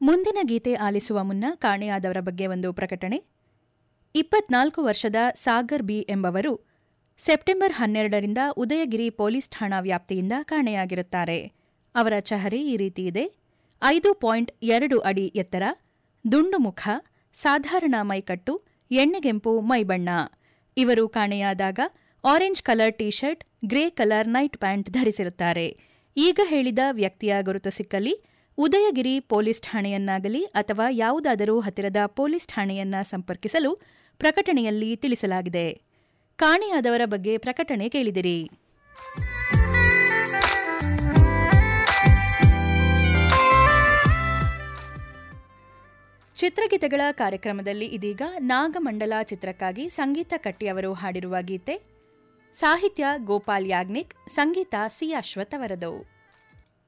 ಮುಂದಿನ ಗೀತೆ ಆಲಿಸುವ ಮುನ್ನ ಕಾಣೆಯಾದವರ ಬಗ್ಗೆ ಒಂದು ಪ್ರಕಟಣೆ ಇಪ್ಪತ್ನಾಲ್ಕು ವರ್ಷದ ಸಾಗರ್ ಬಿ ಎಂಬವರು ಸೆಪ್ಟೆಂಬರ್ ಹನ್ನೆರಡರಿಂದ ಉದಯಗಿರಿ ಪೊಲೀಸ್ ಠಾಣಾ ವ್ಯಾಪ್ತಿಯಿಂದ ಕಾಣೆಯಾಗಿರುತ್ತಾರೆ ಅವರ ಚಹರೆ ಈ ರೀತಿ ಇದೆ ಐದು ಪಾಯಿಂಟ್ ಎರಡು ಅಡಿ ಎತ್ತರ ದುಂಡು ಮುಖ ಸಾಧಾರಣ ಮೈಕಟ್ಟು ಎಣ್ಣೆಗೆಂಪು ಮೈಬಣ್ಣ ಇವರು ಕಾಣೆಯಾದಾಗ orange colour T shirt grey colour night pant ಧರಿಸಿರುತ್ತಾರೆ ಈಗ ಹೇಳಿದ ವ್ಯಕ್ತಿಯ ಗುರುತು ಸಿಕ್ಕಲ್ಲಿ ಉದಯಗಿರಿ ಪೊಲೀಸ್ ಠಾಣೆಯನ್ನಾಗಲಿ ಅಥವಾ ಯಾವುದಾದರೂ ಹತ್ತಿರದ ಪೊಲೀಸ್ ಠಾಣೆಯನ್ನ ಸಂಪರ್ಕಿಸಲು ಪ್ರಕಟಣೆಯಲ್ಲಿ ತಿಳಿಸಲಾಗಿದೆ ಕಾಣೆಯಾದವರ ಬಗ್ಗೆ ಪ್ರಕಟಣೆ ಕೇಳಿದಿರಿ ಚಿತ್ರಗೀತೆಗಳ ಕಾರ್ಯಕ್ರಮದಲ್ಲಿ ಇದೀಗ ನಾಗಮಂಡಲ ಚಿತ್ರಕ್ಕಾಗಿ ಸಂಗೀತ ಕಟ್ಟಿಯವರು ಹಾಡಿರುವ ಗೀತೆ ಸಾಹಿತ್ಯ ಗೋಪಾಲ್ ಯಾಗ್ನಿಕ್ ಸಂಗೀತ ಸಿ ಅಶ್ವಥ್ ಅವರದು